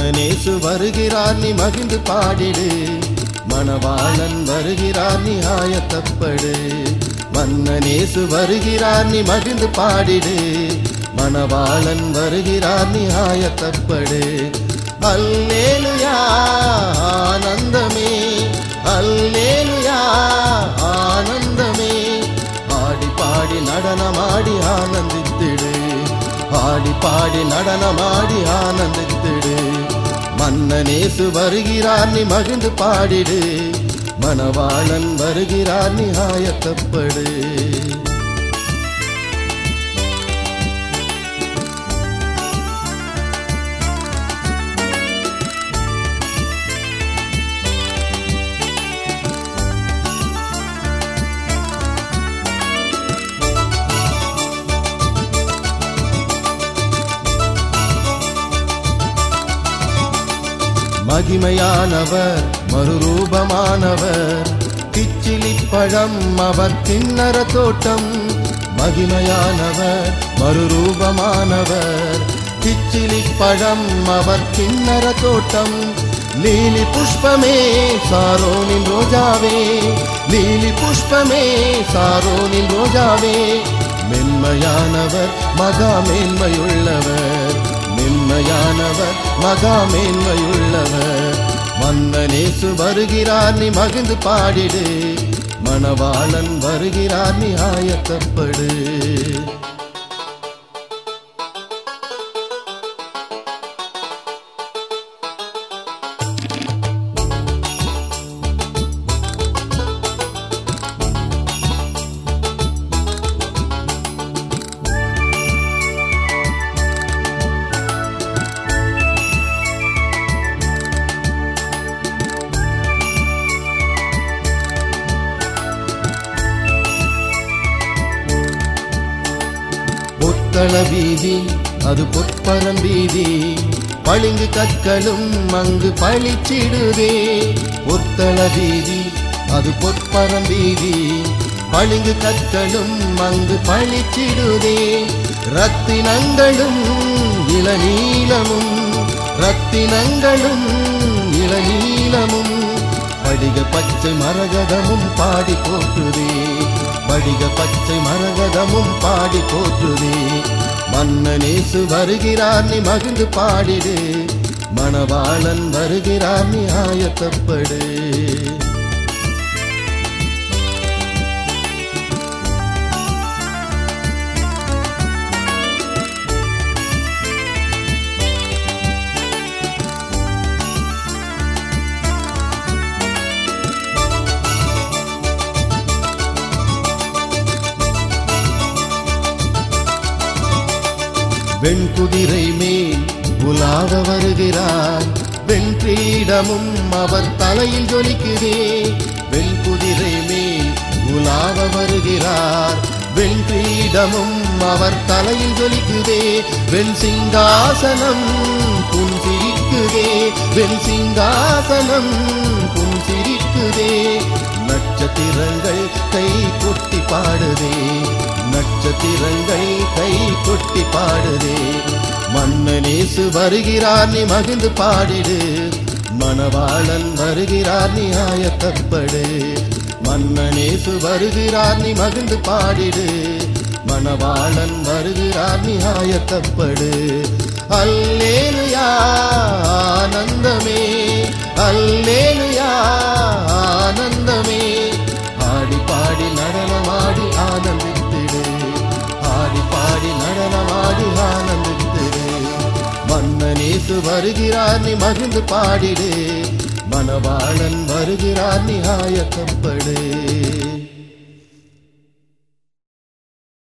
மன்னனேசு வருகிறார் நீ மகிழ்ந்து பாடிடு மணவாளன் வருகிறார் நீ ஆயத்தப்படு மன்னனேசு வருகிறார் நீ மகிழ்ந்து பாடிடு மணவாளன் வருகிறார் நீ ஆயத்தப்படு அல்லேலுயா ஆனந்தமே அல்லேலுயா ஆனந்தமே ஆடி பாடி நடனமாடி ஆனந்தித்திடு ஆடி பாடி நடனமாடி ஆனந்தித்திடு மன்னனேசு வருகிறார் நீ மகிழ்ந்து பாடிடு மணவாளன் வருகிறார் நீ ஆயத்தப்படு மகிமையானவர் மறுரூபமானவர் கிச்சிலி பழம் அவர் கிண்ணற தோட்டம் மகிமையானவர் மறுரூபமானவர் கிச்சிலி பழம் அவர் கிண்ணற தோட்டம் லீலி புஷ்பமே சாரோனின் ரோஜாவே லீலி புஷ்பமே சாரோனின் ரோஜாவே மென்மையானவர் மகா மேன்மையுள்ளவர் மென்மையானவர் மகா மேன்மையுள்ளவர் மன்னனேசு வருகிறார் நீ மகிழ்ந்து பாடிடு மணவாளன் வருகிறார் நீ ஆயத்தப்படு பொத்தள வீதி அது பொற்பரம் வீதி பளிங்கு கற்களும் அங்கு பளிச்சிடுதே பொத்தள வீதி அது பொற்பரம் வீதி பளிங்கு கற்களும் அங்கு பளிச்சிடுதே ரத்தினங்களும் இளநீலமும் ரத்தினங்களும் இளநீலமும் படிக பச்சை மரகதமும் பாடி போற்றுதே படிக பச்சை மரகதமும் பாடி போற்றுதே மன்னனேசு வருகிறார் நீ மகிழ்ந்து பாடிடு மணவாளன் வருகிறார் நீ ஆயத்தப்படு வெண்குதிரை மேல் உலாவ வருகிறார் வெண்கிரீடமும் அவர் தலையில் ஜொலிக்குதே வெண்குதிரை மேல் உலாவ வருகிறார் வெண்கிரீடமும் அவர் தலையில் ஜொலிக்குதே வெண் சிங்காசனம் புன்சிரிக்குதே வெண் சிங்காசனம் புன்சிரிக்குதே நட்சத்திரங்கள் கை கொட்டி பாடுதே நட்சத்திரங்கள் கை கொட்டி பாடுதே மன்னனேசு வருகிறார் நீ மகிழ்ந்து பாடிடு மணவாளன் வருகிறார் நீ ஆயத்தப்படு மன்னனேசு வருகிறார் நீ மகிழ்ந்து பாடிடு மணவாளன் வருகிறார் நீ ஆயத்தப்படு அல்லேலுயா ஆனந்தமே அல்லேலுயா ஆனந்தமே ஆடி பாடி நடனமாடி ஆனந்தித்திடு ஆடி பாடி நடனமாடி ஆனந்தித்திடு மன்னனேசு வருகிறார் நீ மகிழ்ந்து பாடிடு மணவாளன் வருகிறார் நீ ஆயத்தப்படு